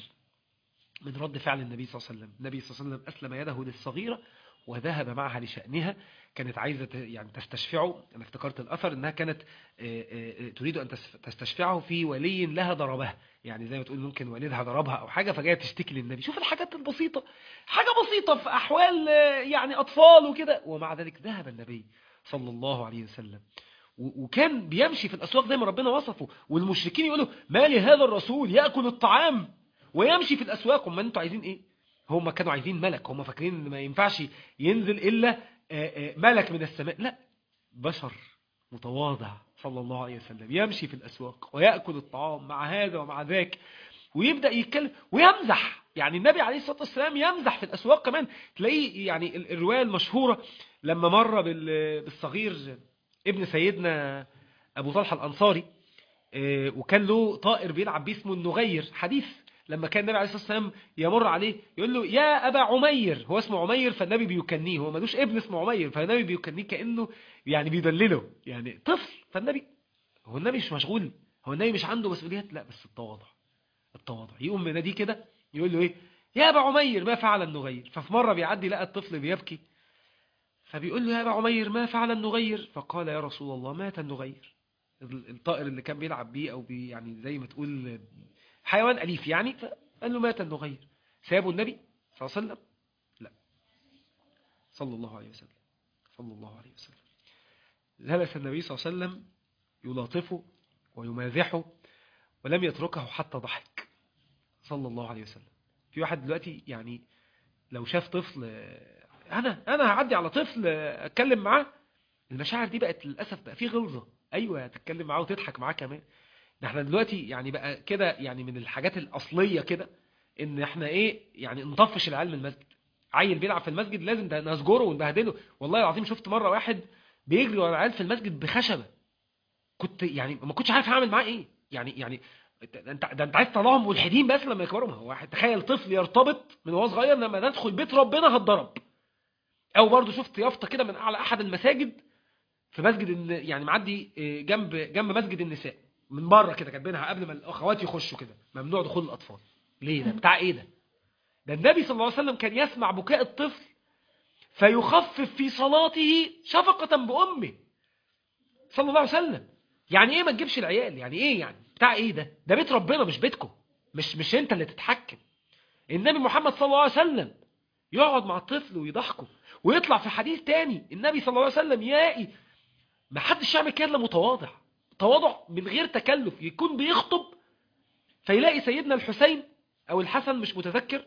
من رد فعل النبي صلى الله عليه وسلم النبي صلى الله عليه وسلم أسلم يده للصغيرة وذهب معها لشأنها كانت عايزة ت- يعني تستشفعه أنا افتكرت الأثر أنها كانت آه، آه، آه، تريد أن تس- تستشفعه في ولي لها ضربها يعني زي ما تقول ممكن والدها ضربها أو حاجة فجاية تشتكي للنبي شوف الحاجات البسيطة حاجة بسيطة في أحوال آه، يعني أطفال وكده ومع ذلك ذهب النبي صلى الله عليه وسلم و- وكان بيمشي في الأسواق زي ما ربنا وصفه والمشركين يقولوا ما لهذا الرسول يأكل الطعام ويمشي في الأسواق هم أنتوا عايزين إيه هم كانوا عايزين ملك هم فاكرين ان ما ينفعش ينزل إلا آه، آه، ملك من السماء لا بشر متواضع صلى الله عليه وسلم يمشي في الأسواق ويأكل الطعام مع هذا ومع ذاك ويبدأ يتكلم ويمزح يعني النبي عليه الصلاة والسلام يمزح في الأسواق كمان تلاقيه يعني ال- الرواية المشهورة لما مر بال- بالصغير ابن سيدنا أبو طلحة الأنصاري آه، وكان له طائر بيلعب بيه اسمه النغير حديث لما كان النبي عليه الصلاة والسلام يمر عليه يقول له يا أبا عمير هو اسمه عمير فالنبي بيكنيه هو ملوش ابن اسمه عمير فالنبي بيكنيه كأنه يعني بيدلله يعني طفل فالنبي هو النبي مش مشغول هو النبي مش عنده مسؤوليات لا بس التواضع التواضع يقوم مناديه كده يقول له ايه يا ابا عمير ما فعل النغير ففي مره بيعدي لقى الطفل بيبكي فبيقول له يا ابا عمير ما فعل النغير فقال يا رسول الله مات النغير ال- الطائر اللي كان بيلعب بيه او بي يعني زي ما تقول حيوان اليف يعني فقال له مات النغير سابه النبي صلى الله عليه وسلم لا صلى الله عليه وسلم صلى الله عليه وسلم جلس النبي صلى الله عليه وسلم يلاطفه ويمازحه ولم يتركه حتى ضحك صلى الله عليه وسلم في واحد دلوقتي يعني لو شاف طفل آه، انا انا هعدي على طفل آه، اتكلم معاه المشاعر دي بقت للاسف بقى في غلظه ايوه هتتكلم معاه وتضحك معاه كمان ده احنا دلوقتي يعني بقى كده يعني من الحاجات الاصليه كده ان احنا ايه يعني نطفش العيال من المسجد عيل بيلعب في المسجد لازم ده نسجره ونبهدله والله العظيم شفت مره واحد بيجري ورا العيال في المسجد بخشبه كنت يعني ما كنتش عارف اعمل معاه ايه يعني يعني ده انت ده انت عايز تطلعهم ملحدين بس لما يكبروا ما هو واحد تخيل طفل يرتبط من وهو صغير لما ندخل بيت ربنا هتضرب او برضه شفت يافطه كده من اعلى احد المساجد في مسجد الن- يعني معدي اه، جنب جنب مسجد النساء من بره كده كاتبينها قبل ما الاخوات يخشوا كده ممنوع دخول الاطفال ليه ده بتاع ايه ده ده النبي صلى الله عليه وسلم كان يسمع بكاء الطفل فيخفف في صلاته شفقة بأمه صلى الله عليه وسلم يعني ايه ما تجيبش العيال يعني ايه يعني بتاع ايه ده ده بيت ربنا مش بيتكم مش مش انت اللي تتحكم النبي محمد صلى الله عليه وسلم يقعد مع الطفل ويضحكه ويطلع في حديث تاني النبي صلى الله عليه وسلم يائي ما حدش يعمل كده الا متواضع تواضع من غير تكلف يكون بيخطب فيلاقي سيدنا الحسين او الحسن مش متذكر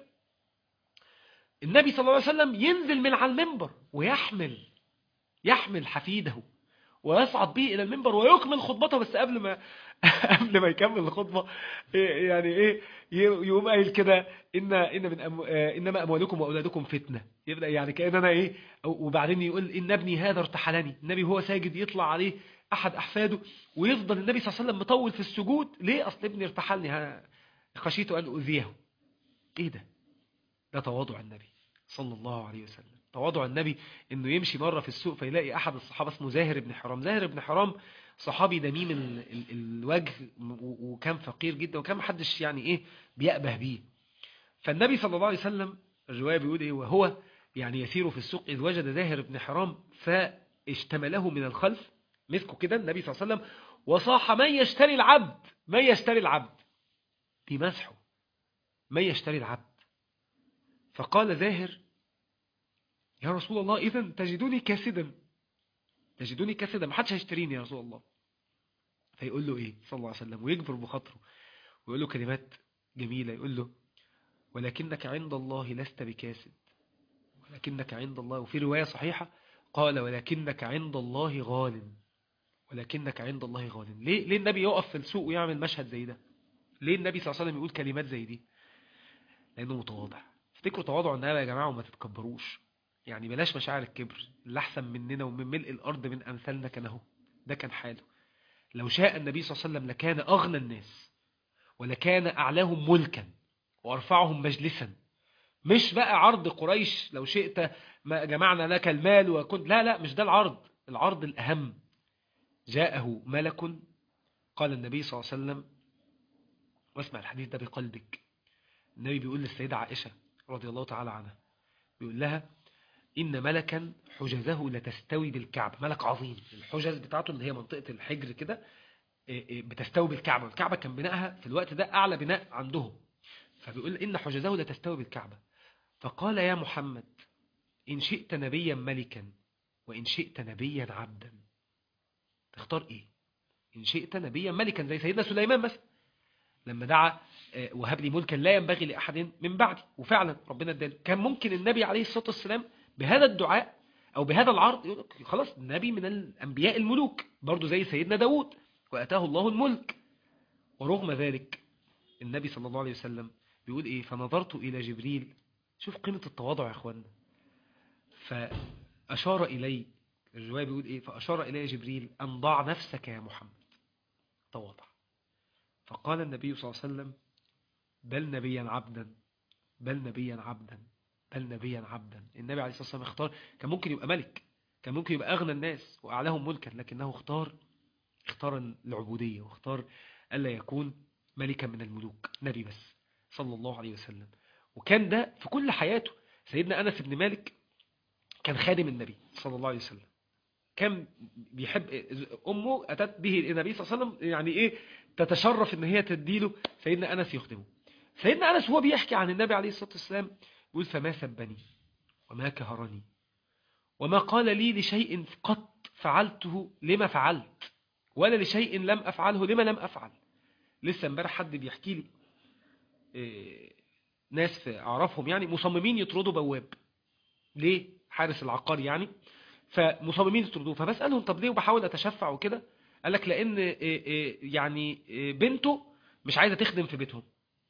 النبي صلى الله عليه وسلم ينزل من على المنبر ويحمل يحمل حفيده ويصعد به الى المنبر ويكمل خطبته بس قبل ما قبل ما يكمل الخطبه إيه يعني ايه ي- يقوم قايل كده ان ان من أمو آه، انما اموالكم واولادكم فتنه يبدا يعني كان انا ايه أو- وبعدين يقول ان ابني هذا ارتحلني النبي هو ساجد يطلع عليه احد احفاده ويفضل النبي صلى الله عليه وسلم مطول في السجود ليه اصل ابني ارتحلني ها- خشيت ان اؤذيه ايه ده ده تواضع النبي صلى الله عليه وسلم تواضع النبي انه يمشي مرة في السوق فيلاقي احد الصحابة اسمه زاهر بن حرام زاهر بن حرام صحابي دميم ال ال الوجه و- وكان فقير جدا وكان محدش يعني ايه بيأبه بيه فالنبي صلى الله عليه وسلم الرواية بيقول ايه وهو يعني يسير في السوق إذ وجد زاهر بن حرام فاشتمله من الخلف مسكه كده النبي صلى الله عليه وسلم وصاح من يشتري العبد من يشتري العبد بمسحه من يشتري العبد فقال زاهر يا رسول الله إذا تجدوني كاسدا تجدوني كاسدا ما حدش هيشتريني يا رسول الله فيقول له إيه صلى الله عليه وسلم ويجبر بخاطره ويقول له كلمات جميلة يقول له ولكنك عند الله لست بكاسد ولكنك عند الله وفي رواية صحيحة قال ولكنك عند الله غال ولكنك عند الله غال ليه ليه النبي يقف في السوق ويعمل مشهد زي ده ليه النبي صلى الله عليه وسلم يقول كلمات زي دي لانه متواضع افتكروا تواضع النبي يا جماعه وما تتكبروش يعني بلاش مشاعر الكبر اللي احسن مننا ومن ملء الارض من امثالنا كان اهو ده كان حاله لو شاء النبي صلى الله عليه وسلم لكان اغنى الناس ولكان اعلاهم ملكا وارفعهم مجلسا مش بقى عرض قريش لو شئت ما جمعنا لك المال وكنت لا لا مش ده العرض العرض الأهم جاءه ملك قال النبي صلى الله عليه وسلم واسمع الحديث ده بقلبك النبي بيقول للسيدة عائشة رضي الله تعالى عنها بيقول لها إن ملكا حجزه لتستوي بالكعبة ملك عظيم الحجز بتاعته اللي هي منطقة الحجر كده بتستوي بالكعبة الكعبة كان بنائها في الوقت ده أعلى بناء عندهم فبيقول إن حجزه لتستوي بالكعبة فقال يا محمد إن شئت نبيا ملكا وإن شئت نبيا عبدا تختار إيه إن شئت نبيا ملكا زي سيدنا سليمان مثلا لما دعا وهب لي ملكا لا ينبغي لأحد من بعدي وفعلا ربنا اداله كان ممكن النبي عليه الصلاة والسلام بهذا الدعاء أو بهذا العرض يقول خلاص النبي من الأنبياء الملوك برضو زي سيدنا داود وأتاه الله الملك ورغم ذلك النبي صلى الله عليه وسلم بيقول إيه فنظرت إلى جبريل شوف قيمة التواضع يا أخوانا فأشار إلي الرواية بيقول إيه فأشار إلي جبريل أن ضع نفسك يا محمد تواضع فقال النبي صلى الله عليه وسلم بل نبيا عبدا بل نبيا عبدا بل نبيا عبدا النبي عليه الصلاة والسلام اختار كان ممكن يبقى ملك كان ممكن يبقى أغنى الناس وأعلاهم ملكا لكنه اختار اختار العبودية واختار ألا يكون ملكا من الملوك نبي بس صلى الله عليه وسلم وكان ده في كل حياته سيدنا أنس بن مالك كان خادم النبي صلى الله عليه وسلم كان بيحب أمه أتت به النبي صلى الله عليه وسلم يعني إيه تتشرف إن هي تديله سيدنا أنس يخدمه سيدنا أنس هو بيحكي عن النبي عليه الصلاة والسلام يقول فما سبني وما كهرني وما قال لي لشيء قط فعلته لما فعلت ولا لشيء لم أفعله لما لم أفعل لسه امبارح حد بيحكي لي إيه ناس في أعرفهم يعني مصممين يطردوا بواب ليه حارس العقار يعني فمصممين يطردوه فبسألهم طب ليه وبحاول أتشفع وكده قال لك لأن إيه إيه يعني بنته مش عايزة تخدم في بيتهم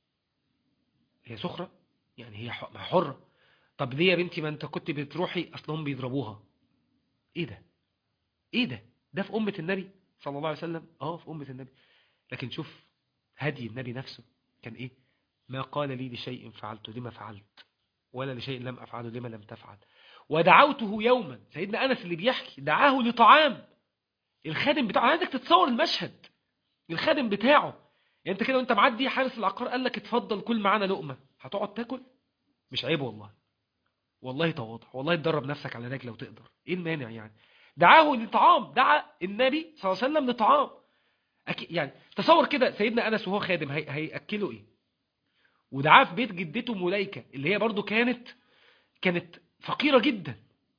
هي سخرة يعني هي حرة طب ليه يا بنتي ما انت كنت بتروحي اصلهم بيضربوها ايه ده ايه ده ده في أمة النبي صلى الله عليه وسلم اه في أمة النبي لكن شوف هدي النبي نفسه كان ايه ما قال لي لشيء فعلته لما فعلت ولا لشيء لم أفعله لما لم تفعل ودعوته يوما سيدنا أنس اللي بيحكي دعاه لطعام الخادم بتاعه عايزك تتصور المشهد الخادم بتاعه يعني انت كده وانت معدي حارس العقار قال لك اتفضل كل معانا لقمة هتقعد تاكل مش عيب والله والله تواضع والله تدرب نفسك على ذلك لو تقدر ايه المانع يعني دعاه لطعام دعا النبي صلى الله عليه وسلم لطعام أكيد يعني تصور كده سيدنا أنس وهو خادم هي... هيأكله ايه ودعاه في بيت جدته مليكة اللي هي برضو كانت كانت فقيرة جدا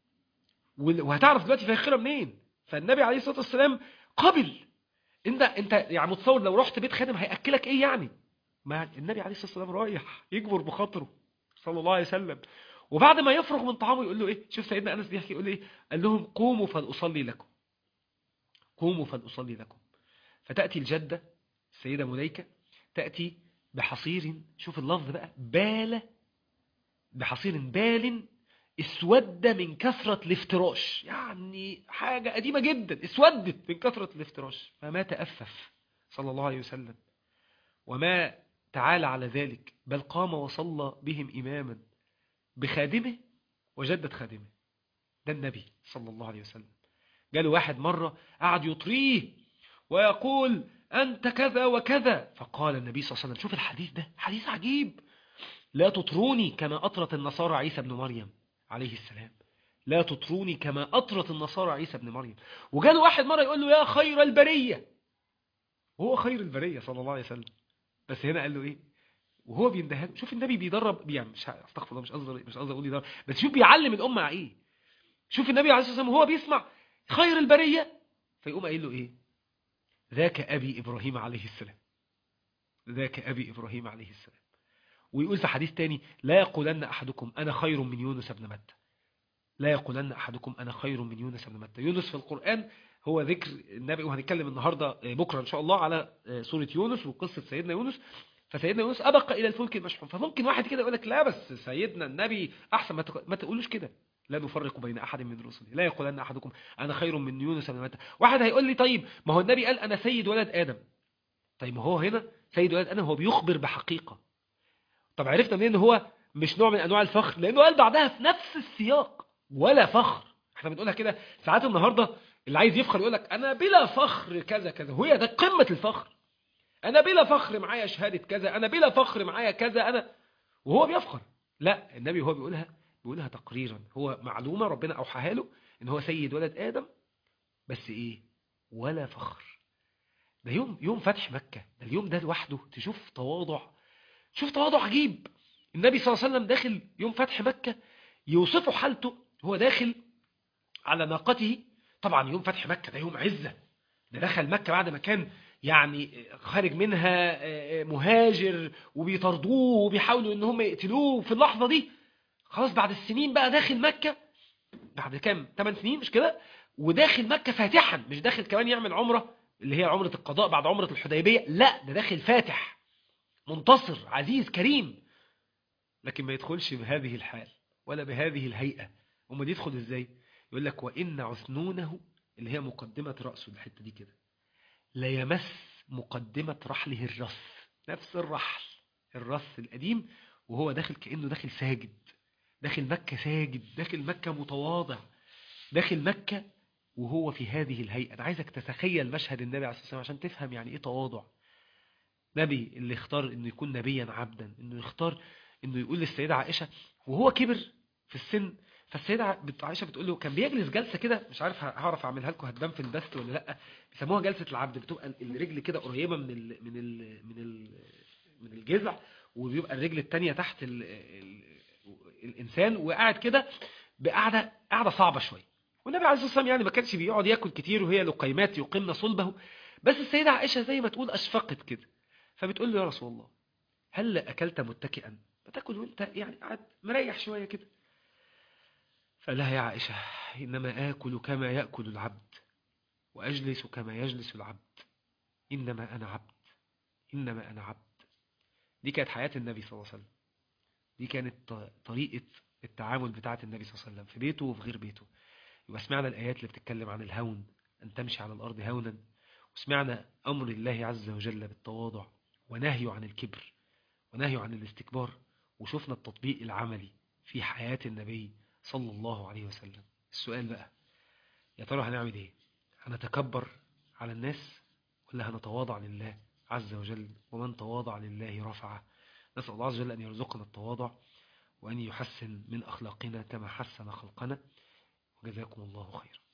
وهتعرف دلوقتي فقيرة منين فالنبي عليه الصلاة والسلام قبل انت انت يعني متصور لو رحت بيت خادم هيأكلك ايه يعني ما النبي عليه الصلاة والسلام رايح يجبر بخاطره صلى الله عليه وسلم وبعد ما يفرغ من طعامه يقول له ايه شوف سيدنا انس بيحكي يقول له ايه قال لهم قوموا فلأصلي لكم قوموا فلأصلي لكم فتأتي الجدة السيدة مليكة تأتي بحصير شوف اللفظ بقى بال بحصير بال اسود من كثرة الافتراش يعني حاجة قديمة جدا اسودت من كثرة الافتراش فما تأفف صلى الله عليه وسلم وما تعالى على ذلك بل قام وصلى بهم إماما بخادمه وجدة خادمه ده النبي صلى الله عليه وسلم جاله واحد مرة قعد يطريه ويقول أنت كذا وكذا فقال النبي صلى الله عليه وسلم شوف الحديث ده حديث عجيب لا تطروني كما أطرت النصارى عيسى بن مريم عليه السلام لا تطروني كما أطرت النصارى عيسى بن مريم وجاله واحد مرة يقول له يا خير البرية وهو خير البرية صلى الله عليه وسلم بس هنا قال له ايه وهو بيندهله شوف النبي بيدرب يعني مش استغفر الله مش قصدي مش قصدي اقول يدرب بس شوف بيعلم الامه على ايه شوف النبي عليه الصلاه والسلام وهو بيسمع خير البريه فيقوم قايل له ايه ذاك ابي ابراهيم عليه السلام ذاك ابي ابراهيم عليه السلام ويقول في حديث تاني لا يقولن احدكم انا خير من يونس بن متى لا يقولن أحدكم أنا خير من يونس بن متى يونس في القرآن هو ذكر النبي وهنتكلم النهاردة بكرة إن شاء الله على سورة يونس وقصة سيدنا يونس فسيدنا يونس أبقى إلى الفلك المشحون فممكن واحد كده يقول لك لا بس سيدنا النبي أحسن ما تق- ما تقولوش كده لا نفرق بين أحد من رسله لا يقولن أحدكم أنا خير من يونس بن متى واحد هيقول لي طيب ما هو النبي قال أنا سيد ولد آدم طيب ما هو هنا سيد ولد آدم هو بيخبر بحقيقة طب عرفنا منين ان هو مش نوع من انواع الفخر لانه قال بعدها في نفس السياق ولا فخر احنا بنقولها كده ساعات النهارده اللي عايز يفخر يقول لك انا بلا فخر كذا كذا وهي ده قمه الفخر انا بلا فخر معايا شهاده كذا انا بلا فخر معايا كذا انا وهو بيفخر لا النبي هو بيقولها بيقولها تقريرا هو معلومه ربنا اوحاها له ان هو سيد ولد ادم بس ايه ولا فخر ده يوم يوم فتح مكه ده اليوم ده لوحده تشوف تواضع شوف تواضع عجيب النبي صلى الله عليه وسلم داخل يوم فتح مكة يوصفه حالته هو داخل على ناقته طبعا يوم فتح مكة ده يوم عزة ده دخل مكة بعد ما كان يعني خارج منها مهاجر وبيطردوه وبيحاولوا ان هم يقتلوه في اللحظة دي خلاص بعد السنين بقى داخل مكة بعد كام 8 سنين مش كده وداخل مكة فاتحا مش داخل كمان يعمل عمرة اللي هي عمرة القضاء بعد عمرة الحديبية لا ده داخل فاتح منتصر عزيز كريم لكن ما يدخلش بهذه الحال ولا بهذه الهيئة امال يدخل ازاي يقول لك وإن عثنونه اللي هي مقدمة رأسه الحتة دي كده لا يمس مقدمة رحله الرس نفس الرحل الرس القديم وهو داخل كأنه داخل ساجد داخل مكة ساجد داخل مكة متواضع داخل مكة وهو في هذه الهيئة أنا عايزك تتخيل مشهد النبي عليه الصلاة والسلام عشان تفهم يعني إيه تواضع نبي اللي اختار انه يكون نبيا عبدا انه يختار انه يقول للسيدة عائشة وهو كبر في السن فالسيدة بت- عائشة بتقول له كان بيجلس جلسة كده مش عارف ه- هعرف اعملها لكم هتبان في البث ولا لا بيسموها جلسة العبد بتبقى ال- الرجل كده قريبة من ال من ال من ال من الجذع وبيبقى الرجل التانية تحت ال ال الانسان وقاعد كده بقعدة قاعدة صعبة شوية والنبي عليه الصلاة والسلام يعني ما كانش بيقعد ياكل كتير وهي لقيمات يقمن صلبه بس السيدة عائشة زي ما تقول أشفقت كده فبتقول له يا رسول الله هل أكلت متكئا بتاكل وانت يعني قاعد مريح شوية كده فلا يا عائشة إنما آكل كما يأكل العبد وأجلس كما يجلس العبد إنما أنا عبد إنما أنا عبد دي كانت حياة النبي صلى الله عليه وسلم دي كانت ط- طريقة التعامل بتاعة النبي صلى الله عليه وسلم في بيته وفي غير بيته يبقى سمعنا الآيات اللي بتتكلم عن الهون أن تمشي على الأرض هونا وسمعنا أمر الله عز وجل بالتواضع ونهيه عن الكبر ونهيه عن الاستكبار وشفنا التطبيق العملي في حياة النبي صلى الله عليه وسلم السؤال بقى يا ترى هنعمل ايه هنتكبر على الناس ولا هنتواضع لله عز وجل ومن تواضع لله رفعه نسأل الله عز وجل أن يرزقنا التواضع وأن يحسن من أخلاقنا كما حسن خلقنا وجزاكم الله خيرا